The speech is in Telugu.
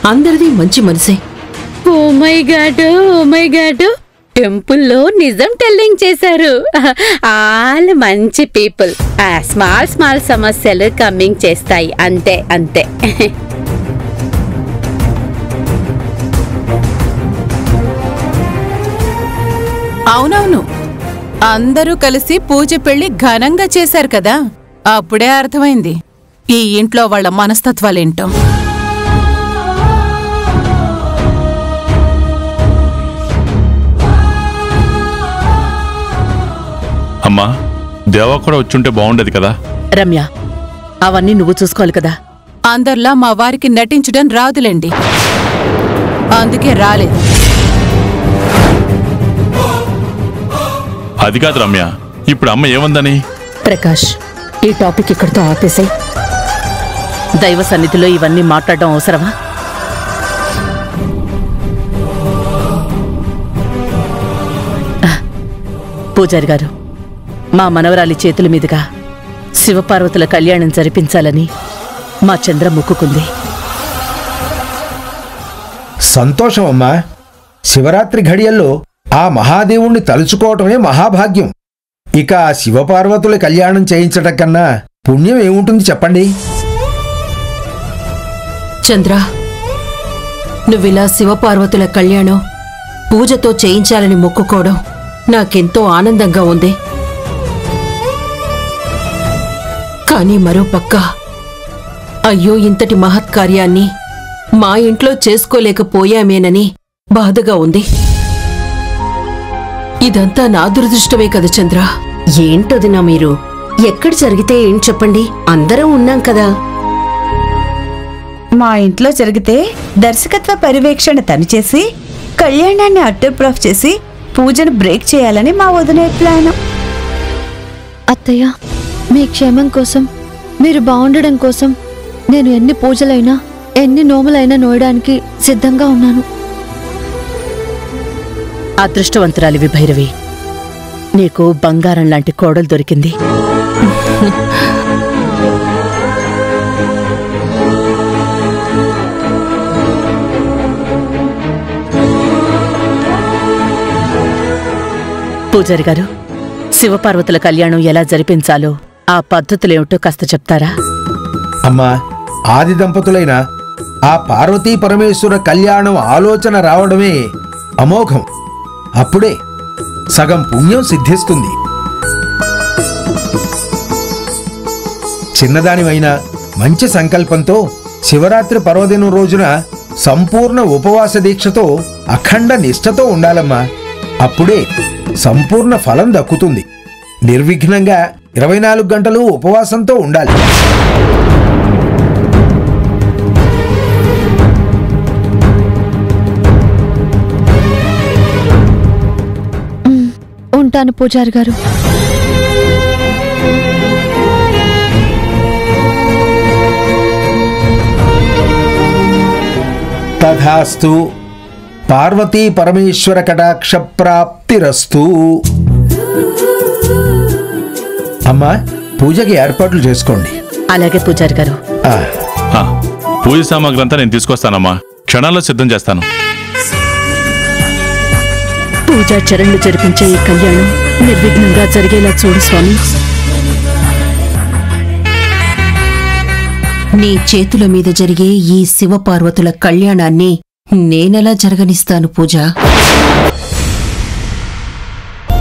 అందరిది మంచి మనసే oh my god oh my god టెంపుల్లో నిజం టెల్లింగ్ చేశారు ఆల్ మంచి పీపుల్ స్మాల్ స్మాల్ సమస్యలు కమ్మింగ్ చేస్తాయి అంతే అంతే అవునవును అందరూ కలిసి పూజ పెళ్లి ఘనంగా చేశారు కదా అప్పుడే అర్థమైంది ఈ ఇంట్లో వాళ్ళ మనస్తత్వాలేంటో అమ్మా దేవా కూడా వచ్చుంటే బాగుండేది కదా రమ్య అవన్నీ నువ్వు చూసుకోవాలి కదా అందర్లా మా వారికి నటించడం రాదులేండి అందుకే రాలేదు అది కాదు రమ్య ఇప్పుడు అమ్మ ఏముందని ప్రకాష్ ఈ టాపిక్ ఇక్కడితో ఆపేసాయి దైవ సన్నిధిలో ఇవన్నీ మాట్లాడడం అవసరమా ఆ, పూజారి గారు మా మనవరాలి చేతుల మీదుగా శివపార్వతుల కళ్యాణం జరిపించాలని మా చంద్ర మొక్కుకుంది సంతోషం అమ్మా శివరాత్రి ఘడియల్లో ఆ మహాదేవుణ్ణి తలుచుకోవటమే మహాభాగ్యం ఇక ఆ శివపార్వతుల కళ్యాణం చేయించటం కన్నా పుణ్యం ఏముంటుంది చెప్పండి చంద్ర నువ్విలా శివపార్వతుల కళ్యాణం పూజతో చేయించాలని మొక్కుకోవడం నాకెంతో ఆనందంగా ఉంది కానీ మరో పక్క అయ్యో ఇంతటి మహత్కార్యాన్ని మా ఇంట్లో చేసుకోలేకపోయామేనని బాధగా ఉంది ఇదంతా నా దురదృష్టమే కదా చంద్ర ఏంటొదినా మీరు ఎక్కడ జరిగితే ఏం చెప్పండి అందరం ఉన్నాం కదా మా ఇంట్లో జరిగితే దర్శకత్వ పర్యవేక్షణ తను చేసి కళ్యాణాన్ని అట్టప్రాఫ్ చేసి పూజను బ్రేక్ చేయాలని మా వదిలే ప్లాన్ అత్తయ్య మీ క్షేమం కోసం మీరు బాగుండడం కోసం నేను ఎన్ని పూజలైనా ఎన్ని నోములైనా నోయడానికి సిద్ధంగా ఉన్నాను అదృష్టవంతురాలివి భైరవి నీకు బంగారం లాంటి కోడలు దొరికింది పూజారి గారు శివపార్వతుల కళ్యాణం ఎలా జరిపించాలో ఆ పద్ధతులేమిటో కాస్త చెప్తారా అమ్మా ఆది దంపతులైన ఆ పార్వతీ పరమేశ్వర కళ్యాణం ఆలోచన రావడమే అమోఘం అప్పుడే సగం పుణ్యం సిద్ధిస్తుంది చిన్నదానివైనా మంచి సంకల్పంతో శివరాత్రి పర్వదినం రోజున సంపూర్ణ ఉపవాస దీక్షతో అఖండ నిష్ఠతో ఉండాలమ్మా అప్పుడే సంపూర్ణ ఫలం దక్కుతుంది నిర్విఘ్నంగా ఇరవై నాలుగు గంటలు ఉపవాసంతో ఉండాలి ఉంటాను పూజారి గారు తథాస్తు పార్వతీ పరమేశ్వర కటాక్ష ప్రాప్తిరస్తు అమ్మా పూజకి ఏర్పాట్లు చేసుకోండి అలాగే పూజారి గారు ఆ, ఆ, పూజ సామాగ్రి అంతా నేను తీసుకొస్తానమ్మా క్షణాల్లో సిద్ధం చేస్తాను పూజా చరణ్లు జరిపించే ఈ కళ్యాణం నిర్విఘ్నంగా జరిగేలా చూడు స్వామి నీ చేతుల మీద జరిగే ఈ శివపార్వతుల కళ్యాణాన్ని నేనెలా జరగనిస్తాను పూజ